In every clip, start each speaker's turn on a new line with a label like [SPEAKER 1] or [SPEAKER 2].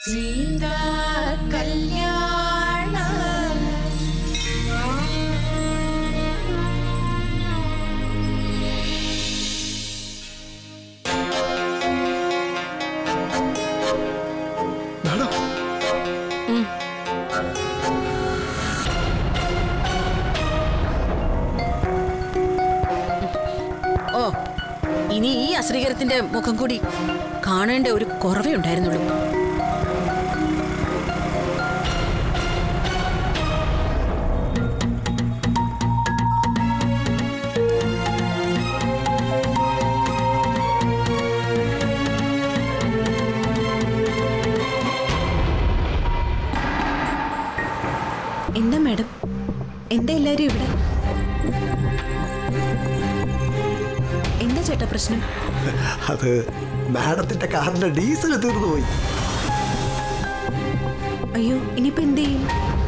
[SPEAKER 1] സീതാ കല്യാണ
[SPEAKER 2] മാഡം
[SPEAKER 3] ഓ ഇനി ഈ അശ്രീകരത്തിന്റെ മുഖം കൂടി കാണേണ്ട ഒരു കുറവേ ഉണ്ടായിരുന്നുള്ളൂ
[SPEAKER 4] എന്താ മാഡം എന്താ എല്ലാരും ഇവിടെ എന്താ ചേട്ടാ പ്രശ്നം
[SPEAKER 2] അത് മാഡത്തിന്റെ കാറിന്റെ ഡീസൽ തീർന്നു പോയി
[SPEAKER 4] അയ്യോ ഇനിയിപ്പോ എന്ത് ചെയ്യും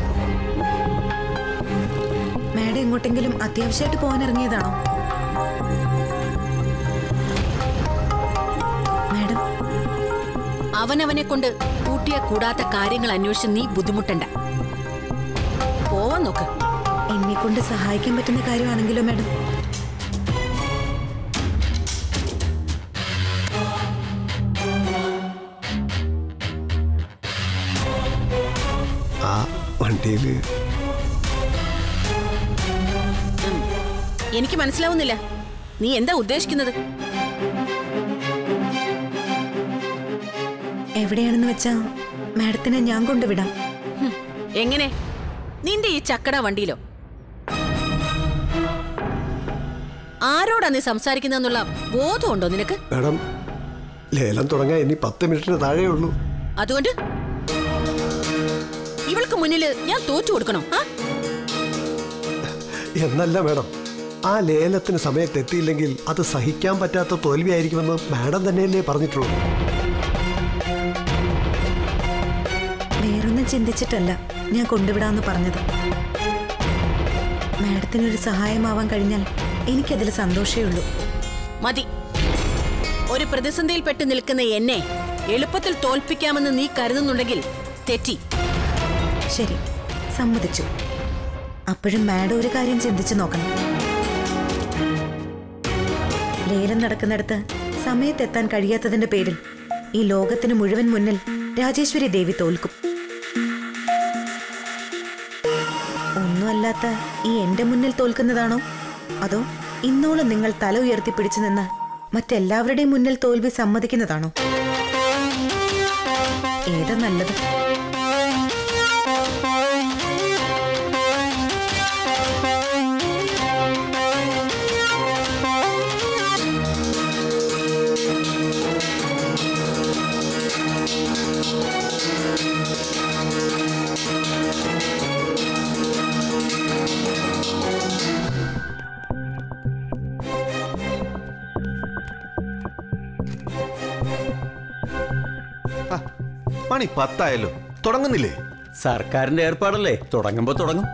[SPEAKER 4] മാഡം എങ്ങോട്ടെങ്കിലും അത്യാവശ്യമായിട്ട് പോകാൻ ഇറങ്ങിയതാണോ മാഡം
[SPEAKER 3] അവനവനെ കൊണ്ട് കൂട്ടിയ കൂടാത്ത കാര്യങ്ങൾ അന്വേഷിച്ച് നീ ബുദ്ധിമുട്ടണ്ട പോവാൻ നോക്ക്
[SPEAKER 4] എന്നെ കൊണ്ട് സഹായിക്കാൻ പറ്റുന്ന കാര്യമാണെങ്കിലോ മാഡം
[SPEAKER 2] ആ വണ്ടിയിൽ
[SPEAKER 3] എനിക്ക് മനസ്സിലാവുന്നില്ല നീ എന്താ ഉദ്ദേശിക്കുന്നത്
[SPEAKER 4] എവിടെയാണെന്ന് വെച്ചാ മാഡത്തിനെ ഞാൻ കൊണ്ടുവിടാം
[SPEAKER 3] ഹും, എങ്ങനെ നിന്റെ ഈ ചക്കട വണ്ടിയിലോ ആരോടാ നീ സംസാരിക്കുന്നതെന്നുള്ള ബോധമുണ്ടോ നിനക്ക്
[SPEAKER 2] മാഡം ലേലം തുടങ്ങാൻ ഇനി പത്ത് മിനിറ്റിന് താഴെ ഉള്ളൂ
[SPEAKER 3] അതുകൊണ്ട് ഇവൾക്ക് മുന്നിൽ ഞാൻ തോറ്റു കൊടുക്കണോ ആ
[SPEAKER 2] എന്നല്ല മാഡം ആ ലേലത്തിന് സമയത്ത് എത്തിയില്ലെങ്കിൽ അത് സഹിക്കാൻ പറ്റാത്ത തോൽവിയായിരിക്കുമെന്ന് മാഡം തന്നെയല്ലേ പറഞ്ഞിട്ടുള്ളൂ
[SPEAKER 4] വേറൊന്നും ചിന്തിച്ചിട്ടല്ല ഞാൻ കൊണ്ടുവിടാന്ന് പറഞ്ഞത് മാഡത്തിനൊരു സഹായമാവാൻ കഴിഞ്ഞാൽ എനിക്കതിൽ സന്തോഷമേ ഉള്ളൂ
[SPEAKER 3] മതി ഒരു പ്രതിസന്ധിയിൽപ്പെട്ട് നിൽക്കുന്ന എന്നെ എളുപ്പത്തിൽ തോൽപ്പിക്കാമെന്ന് നീ കരുതുന്നുണ്ടെങ്കിൽ തെറ്റി
[SPEAKER 4] ശരി സമ്മതിച്ചു അപ്പോഴും മാഡം ഒരു കാര്യം ചിന്തിച്ചു നോക്കണം ലേലം നടക്കുന്നിടത്ത് സമയത്തെത്താൻ കഴിയാത്തതിന്റെ പേരിൽ ഈ ലോകത്തിന് മുഴുവൻ മുന്നിൽ രാജേശ്വരി ദേവി തോൽക്കും ഒന്നുമല്ലാത്ത ഈ എന്റെ മുന്നിൽ തോൽക്കുന്നതാണോ അതോ ഇന്നോളം നിങ്ങൾ തല ഉയർത്തി പിടിച്ചു നിന്ന് മറ്റെല്ലാവരുടെയും മുന്നിൽ തോൽവി സമ്മതിക്കുന്നതാണോ ഏതാ നല്ലത്
[SPEAKER 5] ആ, മണി പത്തായല്ലോ തുടങ്ങുന്നില്ലേ
[SPEAKER 6] സർക്കാരിന്റെ ഏർപ്പാടല്ലേ തുടങ്ങുമ്പോ തുടങ്ങും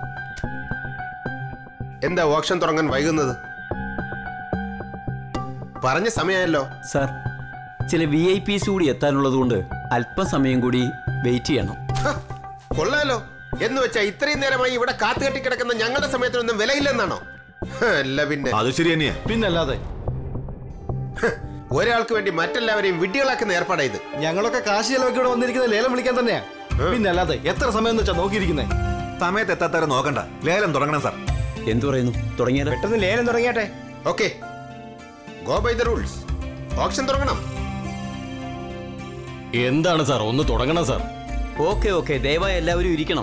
[SPEAKER 5] എന്താ ഓപ്ഷൻ തുടങ്ങാൻ വൈകുന്നത് പറഞ്ഞ സമയമല്ലോ
[SPEAKER 6] സാർ ചില വി ഐ പിസ് കൂടി എത്താനുള്ളതുകൊണ്ട് അല്പസമയം കൂടി വെയിറ്റ് ചെയ്യണം
[SPEAKER 5] ഹ, കൊള്ളാലോ എന്ന് വെച്ചാ ഇത്രയും നേരമായി ഇവിടെ കാത്തുകെട്ടി കിടക്കുന്ന ഞങ്ങളുടെ സമയത്തിനൊന്നും വിലയില്ലെന്നാണോ ഹ, അല്ല പിന്നെ
[SPEAKER 7] അത് ശരി തന്നെയാ
[SPEAKER 8] പിന്നല്ലാതെ
[SPEAKER 5] ഹ, ഒരാൾക്ക് വേണ്ടി മറ്റെല്ലാവരെയും വിഡ്ഢികളാക്കുന്ന ഏർപ്പാടാ ഇത്
[SPEAKER 8] ഞങ്ങളൊക്കെ കാശി ചെലവൊക്കെ ഇവിടെ വന്നിരിക്കുന്നത് ലേലം വിളിക്കാൻ തന്നെയാ പിന്നല്ലാതെ എത്ര സമയം എന്ന് വെച്ചാ നോക്കിയിരിക്കുന്നേ
[SPEAKER 7] സമയത്ത് എത്താത്തവരെ നോക്കണ്ട ലേലം തുടങ്ങണം സാർ
[SPEAKER 6] എന്തു പറയുന്നു തുടങ്ങിയാലോ
[SPEAKER 8] പെട്ടെന്ന് ലേലം തുടങ്ങിയാട്ടെ
[SPEAKER 5] okay go by the rules option തുടങ്ങണം
[SPEAKER 8] എന്താണ് സാർ ഒന്ന് തുടങ്ങണം സാർ
[SPEAKER 6] ഓക്കെ ഓക്കെ ദയവായി എല്ലാവരും ഇരിക്കണം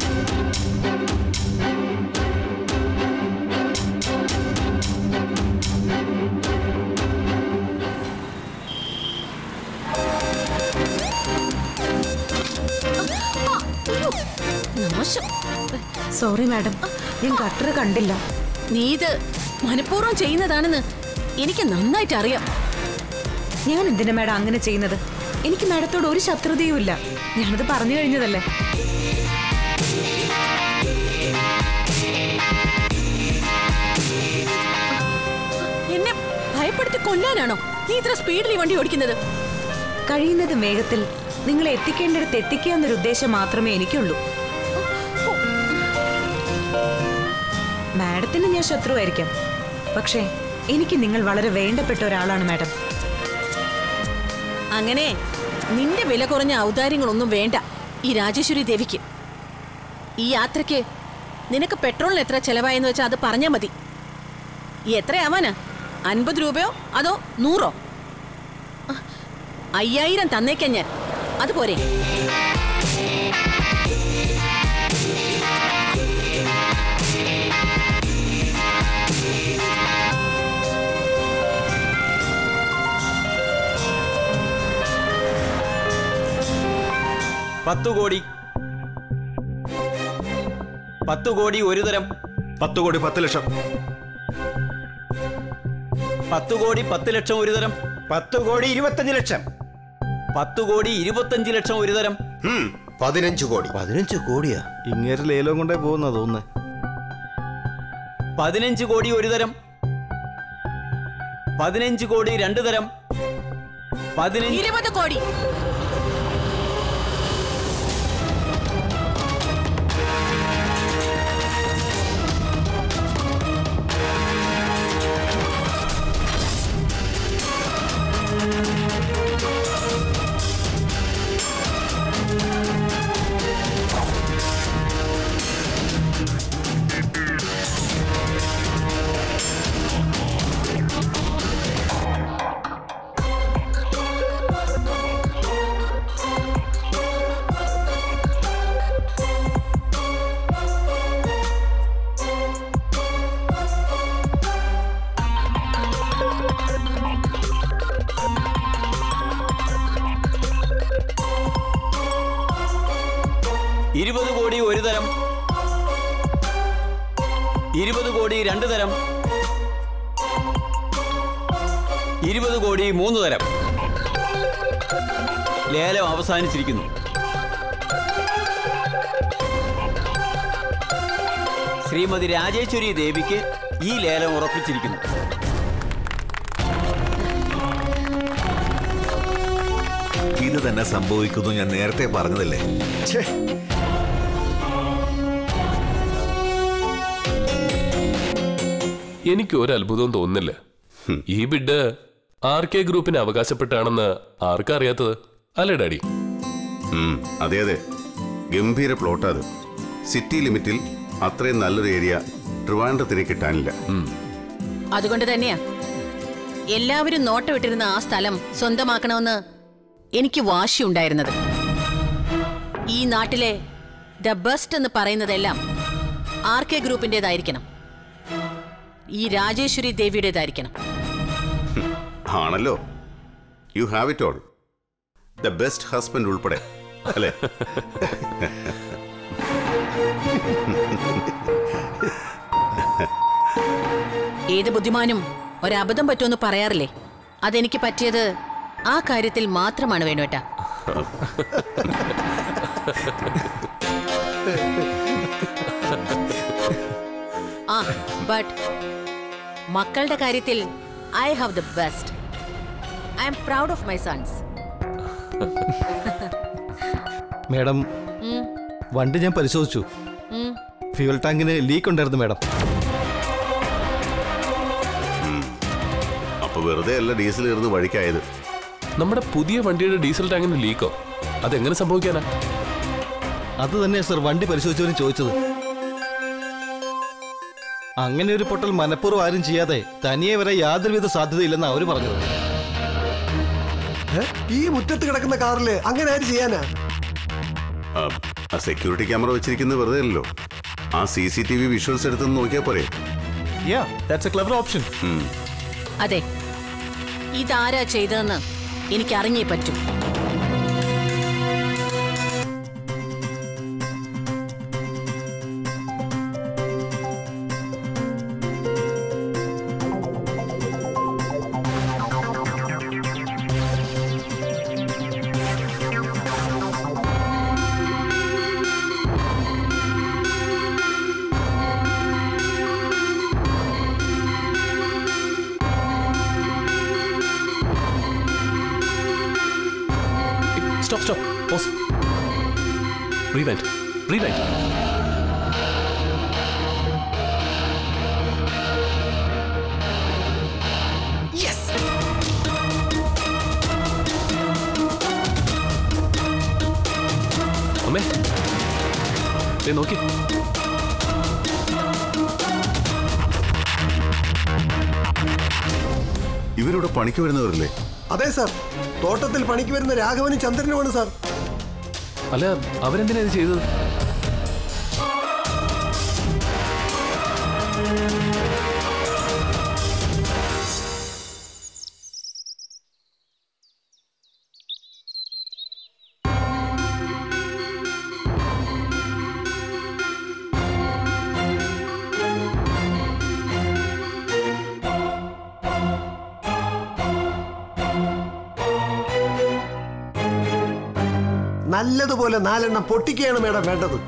[SPEAKER 3] നാശം
[SPEAKER 4] സോറി മാഡം ഞാൻ കട്ടർ കണ്ടില്ല
[SPEAKER 3] നീ ഇത് മനഃപൂർവ്വം ചെയ്യുന്നതാണെന്ന് എനിക്ക് നന്നായിട്ട് അറിയാം
[SPEAKER 4] ഞാൻ എന്തിനാ മാഡം അങ്ങനെ ചെയ്യുന്നത് എനിക്ക് മാഡത്തോട് ഒരു ശത്രുതയും ഇല്ല ഞാനത് പറഞ്ഞു കഴിഞ്ഞതല്ലേ
[SPEAKER 3] എന്നെ ഭയപ്പെടുത്തി കൊല്ലാനാണോ നീ ഇത്ര സ്പീഡിൽ ഈ വണ്ടി ഓടിക്കുന്നത്
[SPEAKER 4] കഴിയുന്നതും വേഗത്തിൽ നിങ്ങളെ എത്തിക്കേണ്ടിടത്ത് എത്തിക്കുക എന്നൊരു ഉദ്ദേശം മാത്രമേ എനിക്കുള്ളൂ മാഡത്തിന് ഞാൻ ശത്രുവായിരിക്കാം പക്ഷേ എനിക്ക് നിങ്ങൾ വളരെ വേണ്ടപ്പെട്ട ഒരാളാണ് മാഡം
[SPEAKER 3] അങ്ങനെ നിന്റെ വില കുറഞ്ഞ ഔദാര്യങ്ങളൊന്നും വേണ്ട ഈ രാജേശ്വരി ദേവിക്ക് ഈ യാത്രയ്ക്ക് നിനക്ക് പെട്രോളിന് എത്ര ചെലവായെന്ന് വെച്ചാൽ അത് പറഞ്ഞാൽ മതി എത്രയാവാനാ അൻപത് രൂപയോ അതോ നൂറോ അഹ്, അയ്യായിരം തന്നേക്കാൻ ഞാൻ അതുപോരെ
[SPEAKER 6] പത്തു കോടി പത്തു കോടി ഒരു തരം
[SPEAKER 7] പത്ത് കോടി പത്ത് ലക്ഷം
[SPEAKER 6] പത്തു കോടി പത്ത് ലക്ഷം ഒരു തരം
[SPEAKER 5] പത്ത് കോടി ഇരുപത്തഞ്ച് ലക്ഷം
[SPEAKER 6] പത്തു കോടി ഇരുപത്തഞ്ച് ലക്ഷം ഒരു തരം
[SPEAKER 5] ഉം, പതിനഞ്ച് കോടി
[SPEAKER 8] പതിനഞ്ച് കോടിയാ ഇങ്ങനെ ലേലം കൊണ്ടേ പോകുന്ന തോന്നുന്നേ
[SPEAKER 6] പതിനഞ്ച് കോടി ഒരു തരം പതിനഞ്ച് കോടി രണ്ട് തരം പതിനഞ്ച്
[SPEAKER 3] ഇരുപത് കോടി
[SPEAKER 6] ഇരുപത് കോടി ഒരു തരം ഇരുപത് കോടി രണ്ട് തരം ഇരുപത് കോടി മൂന്ന് തരം ലേലം അവസാനിച്ചിരിക്കുന്നു ശ്രീമതി രാജേശ്വരി ദേവിക്ക് ഈ ലേലം ഉറപ്പിച്ചിരിക്കുന്നു
[SPEAKER 7] ഇത് തന്നെ സംഭവിക്കുന്നു ഞാൻ നേരത്തെ പറഞ്ഞതല്ലേ ഛേ,
[SPEAKER 1] എനിക്ക് ഒരു അത്ഭുതവും തോന്നുന്നില്ല ഈ ബിഡ് ആർ കെ ഗ്രൂപ്പിന് അവകാശപ്പെട്ടാണെന്ന് ആർക്കാ അറിയാത്തത് അല്ലേ ഡാഡി
[SPEAKER 9] ഉം, അതെ അതെ ഗംഭീര പ്ലോട്ടാ അത് സിറ്റി ലിമിറ്റിൽ അത്രയും നല്ലൊരു ഏരിയ ട്രിവാൻഡ്രത്തിന് കിട്ടാനില്ല
[SPEAKER 3] അതുകൊണ്ട് തന്നെയാ എല്ലാവരും നോട്ടമിട്ടിരുന്ന ആ സ്ഥലം സ്വന്തമാക്കണമെന്ന് എനിക്ക് വാശിയുണ്ടായിരുന്നത് ഈ നാട്ടിലെ ദ ബെസ്റ്റ് എന്ന് പറയുന്നതെല്ലാം ആർ കെ ഗ്രൂപ്പിൻ്റെതായിരിക്കണം ഈ രാജേശ്വരി ദേവിയുടേതായിരിക്കണം
[SPEAKER 9] ആണല്ലോ you have it all the best husband ഉൾപ്പെടെ അല്ലേ
[SPEAKER 3] ഏത് ബുദ്ധിമാനും ഒരബദ്ധം പറ്റുമെന്ന് പറയാറില്ലേ അതെനിക്ക് പറ്റിയത് ആ കാര്യത്തിൽ മാത്രമാണ് വേണുവേട്ടാ ആ ബട്ട് മക്കളുടെ കാര്യത്തിൽ I have the best I'm proud of my sons
[SPEAKER 8] madam വണ്ടി ഞാൻ പരിശോധിച്ചു ഫ്യൂൽ ടാങ്കിന് ലീക്ക് ഉണ്ടായിരുന്നു മേഡം
[SPEAKER 9] അപ്പൊ വെറുതെ അല്ല ഡീസൽ ഇരുന്ന് വഴിക്കായത്
[SPEAKER 1] നമ്മുടെ പുതിയ വണ്ടിയുടെ ഡീസൽ ടാങ്കിന് ലീക്കോ അതെങ്ങനെ സംഭവിക്കാനാ
[SPEAKER 8] അത് തന്നെ സർ വണ്ടി പരിശോധിച്ചവരും ചോദിച്ചത് അങ്ങനെ ഒരു പൊട്ടൽ മനഃപൂർവ്വം ആരും ചെയ്യാതെ തനിയെ വരെ യാതൊരുവിധ സാധ്യതയില്ലെന്ന് അവര് പറഞ്ഞത്
[SPEAKER 2] ഏ? ഈ മുറ്റത്ത് കിടക്കുന്ന കാറില് അങ്ങനെ ആര് ചെയ്യാനാ
[SPEAKER 9] ആ, ആ സെക്യൂരിറ്റി ക്യാമറ വെച്ചിരിക്കുന്നത് വെറുതെ അല്ലല്ലോ ആ C C T V visuals എടുത്തൊന്ന് നോക്കിയാൽ പോരെ
[SPEAKER 8] yeah that's a clever option
[SPEAKER 9] ഉം.
[SPEAKER 3] അതെ ഇതാരാ ചെയ്തതെന്ന് എനിക്ക് അറിഞ്ഞേ പറ്റൂ
[SPEAKER 1] stop stop pause rewind rewind അമ്മേ ദേ നോക്കി
[SPEAKER 9] ഇവരിവിടെ പണിക്ക് വരുന്നവരല്ലേ
[SPEAKER 2] അതെ സാർ തോട്ടത്തിൽ പണിക്ക് വരുന്ന രാഘവനും ചന്ദ്രനുമാണ് സാർ
[SPEAKER 1] അല്ല അവരെന്തിനാ ഇത് ചെയ്തത്
[SPEAKER 2] നല്ലതുപോലെ നാലെണ്ണം പൊട്ടിക്കുകയാണ് മേഡം വേണ്ടത്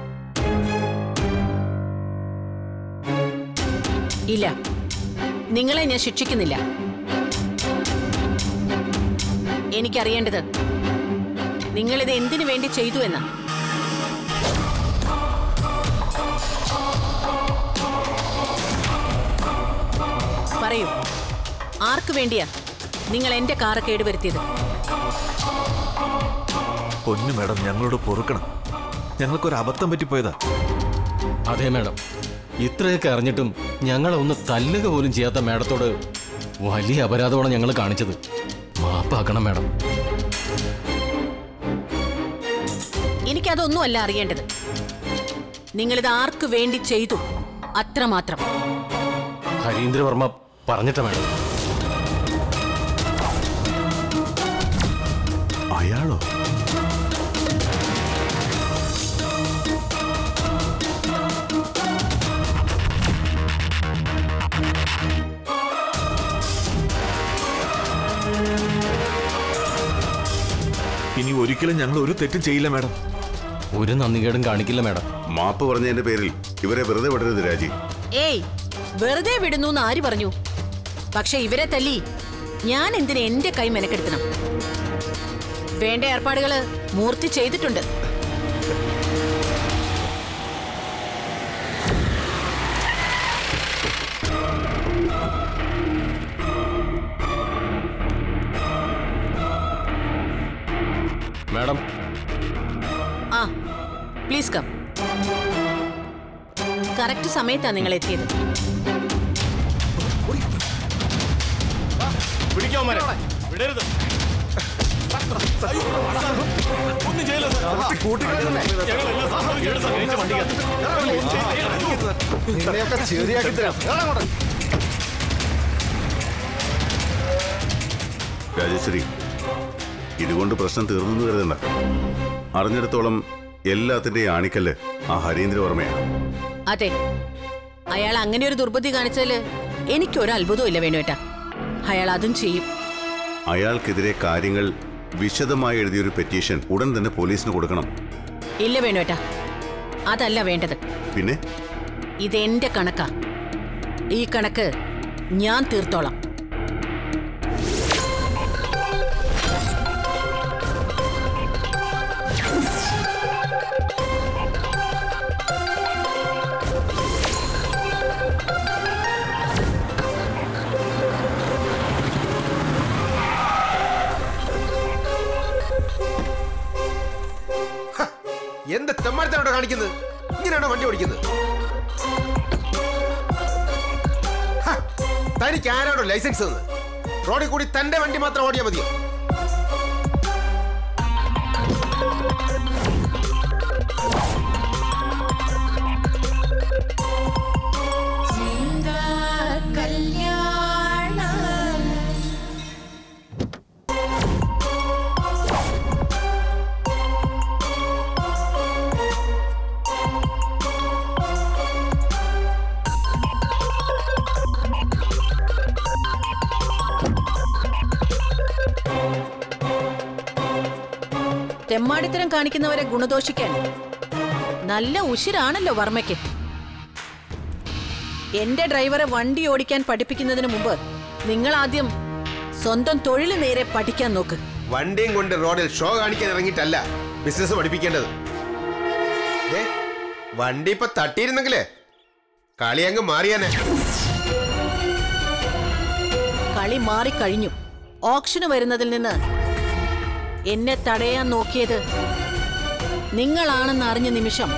[SPEAKER 3] ഇല്ല നിങ്ങളെ ഞാൻ ശിക്ഷിക്കുന്നില്ല എനിക്കറിയേണ്ടത് നിങ്ങളിത് എന്തിനു വേണ്ടി ചെയ്തു എന്നാ പറയൂ ആർക്കു വേണ്ടിയാ നിങ്ങൾ എന്റെ കാറ് കേടുവരുത്തിയത്
[SPEAKER 7] പൊന്നു മേഡം ഞങ്ങളോട് പൊറുക്കണം ഞങ്ങൾക്കൊരു അബദ്ധം പറ്റിപ്പോയതാ
[SPEAKER 10] അതെ മാഡം ഇത്രയൊക്കെ അറിഞ്ഞിട്ടും ഞങ്ങളെ ഒന്ന് തല്ലുക പോലും ചെയ്യാത്ത മാഡത്തോട് വലിയ അപരാധമാണ് ഞങ്ങൾ കാണിച്ചത് മാപ്പാക്കണം മാഡം
[SPEAKER 3] എനിക്കതൊന്നും അല്ല അറിയേണ്ടത് നിങ്ങളിത് ആർക്കു വേണ്ടി ചെയ്തു അത്രമാത്രം
[SPEAKER 10] ഹരീന്ദ്രവർമ്മ പറഞ്ഞിട്ട മാഡം
[SPEAKER 9] അയാളോ
[SPEAKER 7] ഇനി ഒരിക്കലും ഞങ്ങൾ ഒരു തെറ്റും ചെയ്യില്ല മാഡം
[SPEAKER 10] ഒരു നന്ദികേടും കാണിക്കില്ല മാഡം
[SPEAKER 9] മാപ്പ് പറഞ്ഞതിന്റെ പേരിൽ ഇവരെ വെറുതെ വിടരുത് രാജി
[SPEAKER 3] ഏയ് വെറുതെ വിടുന്നു എന്ന് ആര് പറഞ്ഞു പക്ഷെ ഇവരെ തല്ലി ഞാൻ എന്തിന് എന്റെ കൈ മെനക്കെടുത്തണം വേണ്ട ഏർപ്പാടുകള് മൂർത്തി ചെയ്തിട്ടുണ്ട്
[SPEAKER 10] മാഡം
[SPEAKER 3] ആ പ്ലീസ് കം കറക്റ്റ് സമയത്താണ് നിങ്ങൾ എത്തിയത്
[SPEAKER 8] നിന്നെയൊക്കെ ശരിയാക്കി തരാം ഇറങ്ങ് അങ്ങോട്ട്.
[SPEAKER 9] രാജേശ്വരി ഇതുകൊണ്ട് പ്രശ്നം തീർന്നെന്ന് കരുതണ്ട അറിഞ്ഞിടത്തോളം എല്ലാത്തിന്റെയും ആണിക്കല്ല് ആ ഹരീന്ദ്രവർമ്മയാണ്
[SPEAKER 3] അതെ അയാൾ അങ്ങനെ ഒരു ദുർബുദ്ധി കാണിച്ചാല് എനിക്കൊരു അത്ഭുതവും ഇല്ല വേണുവേട്ടാ അയാൾ അതും ചെയ്യും
[SPEAKER 9] അയാൾക്കെതിരെ കാര്യങ്ങൾ വിശദമായി എഴുതിയൊരു പെറ്റീഷൻ ഉടൻ തന്നെ പോലീസിന് കൊടുക്കണം
[SPEAKER 3] ഇല്ല വേണുവേട്ടാ അതല്ല വേണ്ടത്
[SPEAKER 9] പിന്നെ
[SPEAKER 3] ഇതെന്റെ കണക്കാ ഈ കണക്ക് ഞാൻ തീർത്തോളാം
[SPEAKER 5] എന്ത് തെമ്മാരത്തിനോട് കാണിക്കുന്നത് ഇങ്ങനെയാണോ വണ്ടി ഓടിക്കുന്നത് ഹ, തനിക്ക് ആരോടോ ലൈസൻസ് തന്ന് റോഡിൽ കൂടി തന്റെ വണ്ടി മാത്രം ഓടിയാൽ മതിയോ
[SPEAKER 3] തെമ്മാടിത്തരം കാണിക്കുന്നവരെ ഗുണദോഷിക്കാൻ നല്ല ഉശിരാണല്ലോ വർമ്മയ്ക്ക് എന്റെ ഡ്രൈവറെ വണ്ടി ഓടിക്കാൻ പഠിപ്പിക്കുന്നതിന് മുമ്പ് നിങ്ങൾ ആദ്യം സ്വന്തം തൊഴിൽ നേരെ പഠിക്കാൻ നോക്ക്
[SPEAKER 5] വണ്ടിയും കൊണ്ട് റോഡിൽ ഷോ കാണിക്കാൻ ഇറങ്ങിയിട്ടല്ല ബിസിനസ് പഠിപ്പിക്കേണ്ടത് ദേ, വണ്ടി ഇപ്പൊ തട്ടിയിരുന്നെങ്കിലേ കളി അങ്ങ് മാറിയാനെ
[SPEAKER 3] കളി മാറിക്കഴിഞ്ഞു ഓപ്ഷന് വരുന്നതിൽ നിന്ന് എന്നെ തടയാൻ നോക്കിയത് നിങ്ങളാണെന്ന് അറിഞ്ഞ നിമിഷം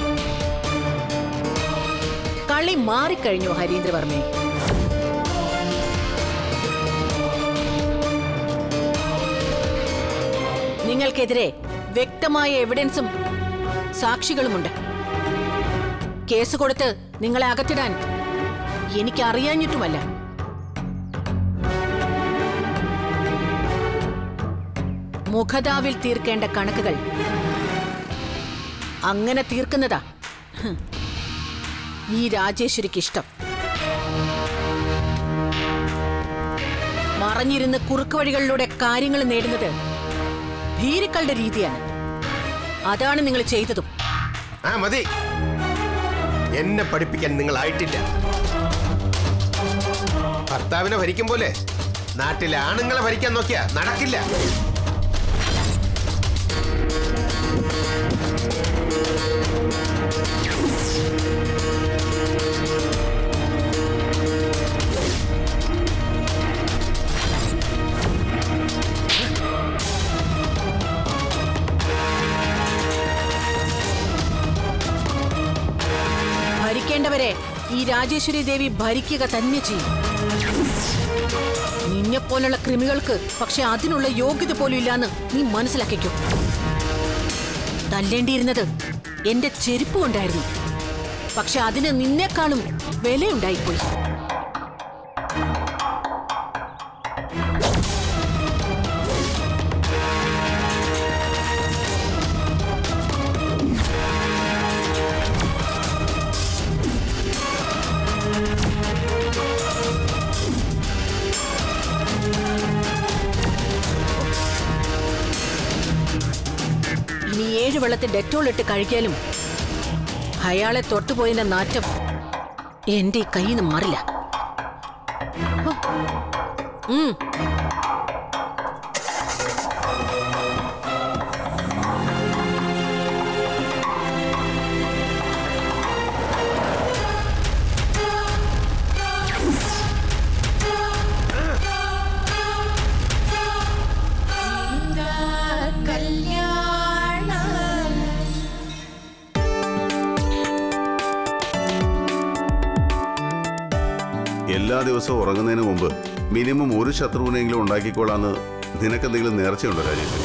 [SPEAKER 3] കളി മാറിക്കഴിഞ്ഞു ഹരീന്ദ്രവർമ്മേ നിങ്ങൾക്കെതിരെ വ്യക്തമായ എവിഡൻസും സാക്ഷികളുമുണ്ട് കേസ് കൊടുത്ത് നിങ്ങളെ അകത്തിടാൻ എനിക്കറിയാഞ്ഞിട്ടുമല്ല മുഖതാവിൽ തീർക്കേണ്ട കണക്കുകൾ അങ്ങനെ തീർക്കുന്നതാ ഹ്. ഈ രാജേശ്വരിക്ക് ഇഷ്ടം മറഞ്ഞിരുന്ന് കുറുക്ക് വഴികളിലൂടെ കാര്യങ്ങൾ നേടുന്നത് ഭീരുക്കളുടെ രീതിയാണ് അതാണ് നിങ്ങൾ ചെയ്തതും
[SPEAKER 5] ആ മതി എന്നെ പഠിപ്പിക്കാൻ നിങ്ങൾ ആയിട്ടില്ല ഭർത്താവിനെ ഭരിക്കും പോലെ നാട്ടിലെ ആണുങ്ങളെ ഭരിക്കാൻ നോക്കിയാ നടക്കില്ല
[SPEAKER 3] ഭരിക്കേണ്ടവരെ ഈ രാജേശ്വരി ദേവി ഭരിക്കുക തന്നെ ചെയ്യും നിന്നെപ്പോലുള്ള കൃമികൾക്ക് പക്ഷെ അതിനുള്ള യോഗ്യത പോലും ഇല്ലാന്ന് നീ മനസ്സിലാക്കിക്കോ തല്ലേണ്ടിയിരുന്നത് എന്റെ ചെരുപ്പ് കൊണ്ടായിരുന്നു പക്ഷെ അതിന് നിന്നെക്കാളും വിലയുണ്ടായിപ്പോയി ഇനി ഏഴ് വെള്ളത്തിൽ ഡെറ്റോൾ ഇട്ട് കഴിക്കാലും അയാളെ തൊട്ടുപോയതിന്റെ നാറ്റം എന്റെ ഈ കയ്യിൽ നിന്ന് മാറില്ല ഹോ. ഉം.
[SPEAKER 9] എല്ലാ ദിവസവും ഉറങ്ങുന്നതിന് മുമ്പ് മിനിമം ഒരു ശത്രുവിനെങ്കിലും ഉണ്ടാക്കിക്കോളാന്ന് നിനക്കെന്തെങ്കിലും നേർച്ചയുണ്ടോ രാജേഷ്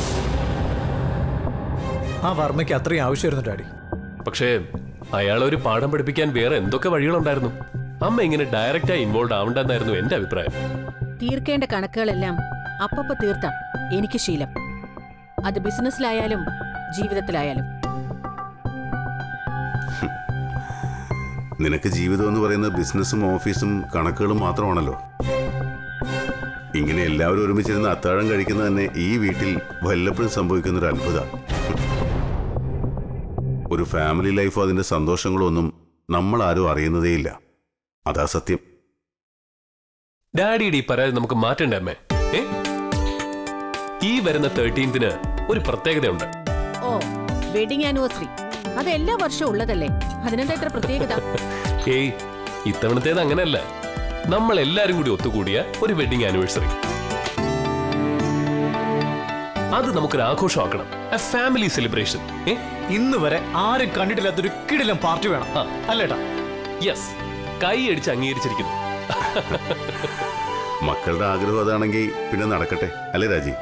[SPEAKER 11] ആ വർമ്മയ്ക്ക് അത്രയും ആവശ്യമായിരുന്നു ഡാഡി
[SPEAKER 1] പക്ഷേ അയാളെ ഒരു പാഠം പഠിപ്പിക്കാൻ വേറെ എന്തൊക്കെ വഴികളുണ്ടായിരുന്നു അമ്മ ഇങ്ങനെ ഡയറക്റ്റായി ഇൻവോൾവ് ആവണ്ടെന്നായിരുന്നു എന്റെ അഭിപ്രായം
[SPEAKER 3] തീർക്കേണ്ട കണക്കുകളെല്ലാം അപ്പപ്പ തീർത്ത എനിക്ക് ശീലം അത് ബിസിനസ്സിലായാലും ജീവിതത്തിലായാലും
[SPEAKER 9] നിനക്ക് ജീവിതം എന്ന് പറയുന്നത് ബിസിനസ്സും ഓഫീസും കണക്കുകളും മാത്രമാണല്ലോ ഇങ്ങനെ എല്ലാവരും ഒരുമിച്ചിരുന്ന് അത്താഴം കഴിക്കുന്നത് തന്നെ ഈ വീട്ടിൽ വല്ലപ്പോഴും സംഭവിക്കുന്ന ഒരു അത്ഭുത ഒരു ഫാമിലി ലൈഫോ അതിന്റെ സന്തോഷങ്ങളോ ഒന്നും നമ്മൾ ആരും അറിയുന്നതേയില്ല അതാ സത്യം
[SPEAKER 1] ഡാഡിയുടെ ഈ പരാതി നമുക്ക് മാറ്റണ്ടേ അമ്മേ ഏ ഈ വരുന്ന തേർട്ടീൻത്തിന് ഒരു പ്രത്യേകതയുണ്ട്
[SPEAKER 3] ഓ വെഡിങ് ആനിവേഴ്സറി അത് എല്ലാ വർഷവും ഉള്ളതല്ലേ അതിനെന്താ ഇത്ര പ്രത്യേകത
[SPEAKER 1] ഏയ് ഇത്തവണത്തേത് അങ്ങനെയല്ല നമ്മൾ എല്ലാരും കൂടി ഒത്തുകൂടിയ ഒരു വെഡിങ് ആനിവേഴ്സറി അത് നമുക്കൊരു ആഘോഷമാക്കണം എ ഫാമിലി സെലിബ്രേഷൻ ഏ
[SPEAKER 11] ഇന്ന് വരെ ആരും കണ്ടിട്ടില്ലാത്തൊരു കിടിലം പാർട്ടി വേണം അല്ലേട്ടാ
[SPEAKER 1] യെസ് കൈ അടിച്ച് അംഗീകരിച്ചിരിക്കുന്നു
[SPEAKER 9] മക്കളുടെ ആഗ്രഹം അതാണെങ്കിൽ പിന്നെ നടക്കട്ടെ അല്ലേ രാജി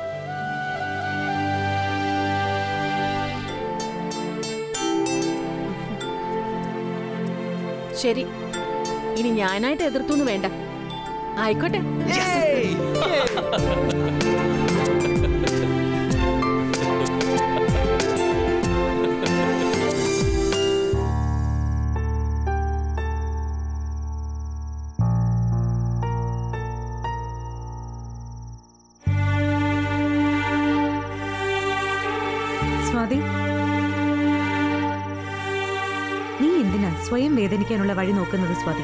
[SPEAKER 3] ശരി ഇനി ഞാനായിട്ട് എതിർത്തൊന്നും വേണ്ട ആയിക്കോട്ടെ
[SPEAKER 4] സ്വാതി നീ എന്തിനാ സ്വയം വേദനിക്കാനുള്ള വഴി നോക്കുന്നത് സ്വാതി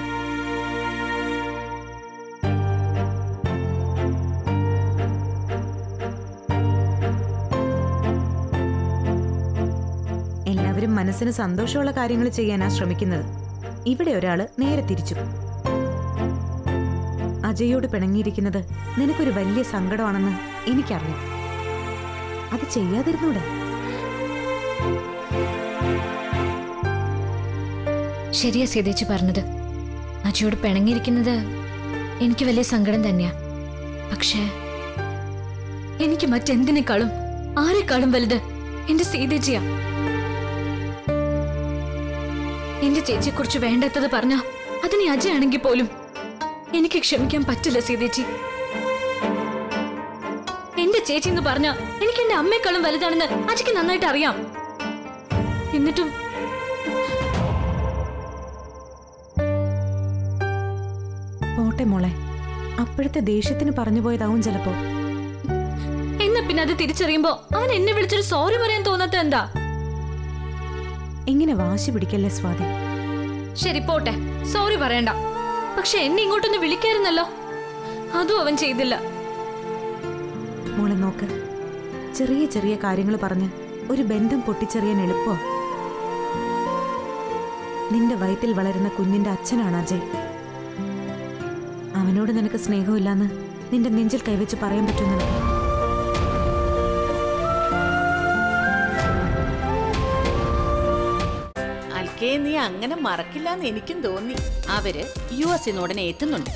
[SPEAKER 4] മനസ്സിന് സന്തോഷമുള്ള കാര്യങ്ങൾ ചെയ്യാനാ ശ്രമിക്കുന്നത് ഇവിടെ ഒരാള് നേരെ തിരിച്ചു അജയോട് പിണങ്ങിയിരിക്കുന്നത് നിനക്കൊരു വലിയ സങ്കടമാണെന്ന് എനിക്കറിയാം അത് ചെയ്യാതിരുന്നൂടെ
[SPEAKER 12] ശരിയാ സീതേച്ചി പറഞ്ഞത് അജയോട് പിണങ്ങിയിരിക്കുന്നത് എനിക്ക് വലിയ സങ്കടം തന്നെയാ പക്ഷേ എനിക്ക് മറ്റെന്തിനേക്കാളും ആരെക്കാളും വലുത് എന്റെ സീതേച്ചിയാ എന്റെ ചേച്ചിയെ കുറിച്ച് വേണ്ടാത്തത് പറഞ്ഞ അതിനെ അജയാണെങ്കിൽ പോലും എനിക്ക് ക്ഷമിക്കാൻ പറ്റില്ല സീതേച്ചി എന്റെ ചേച്ചി എന്ന് പറഞ്ഞ എനിക്ക് എന്റെ അമ്മയെക്കാളും വലുതാണെന്ന് അജയ്ക്ക് നന്നായിട്ട് അറിയാം എന്നിട്ടും
[SPEAKER 4] പോട്ടെ മോളെ അപ്പോഴത്തെ ദേഷ്യത്തിന് പറഞ്ഞു പോയതാവും ചിലപ്പോ
[SPEAKER 12] എന്നാ പിന്നെ അത് തിരിച്ചറിയുമ്പോ അവൻ എന്നെ വിളിച്ചൊരു സോറി പറയാൻ തോന്നാത്ത എന്താ
[SPEAKER 4] ഇങ്ങനെ വാശി പിടിക്കല്ലേ സ്വാതി
[SPEAKER 12] ശരി പോട്ടെ സോറി പറയണ്ട പക്ഷെ എന്നെ ഇങ്ങോട്ടൊന്ന് വിളിക്കായിരുന്നല്ലോ അതും അവൻ ചെയ്തില്ല
[SPEAKER 4] മോളെ നോക്ക് ചെറിയ ചെറിയ കാര്യങ്ങൾ പറഞ്ഞ് ഒരു ബന്ധം പൊട്ടിച്ചെറിയാൻ എളുപ്പോ നിന്റെ വയറ്റിൽ വളരുന്ന കുഞ്ഞിന്റെ അച്ഛനാണ് അജയ് അവനോട് നിനക്ക് സ്നേഹമില്ലാന്ന് നിന്റെ നെഞ്ചിൽ കൈവച്ച് പറയാൻ പറ്റും നിനക്ക്
[SPEAKER 3] അൽക്കേ നീ അങ്ങനെ മറക്കില്ല എന്ന് എനിക്കും തോന്നി അവര് യു എസ് ഉടനെ എത്തുന്നുണ്ട്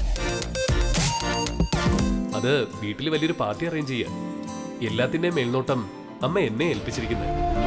[SPEAKER 1] അത് വീട്ടിൽ വലിയൊരു പാർട്ടി അറേഞ്ച് ചെയ്യാൻ എല്ലാത്തിന്റെയും മേൽനോട്ടം അമ്മ എന്നെ ഏൽപ്പിച്ചിരിക്കുന്നത്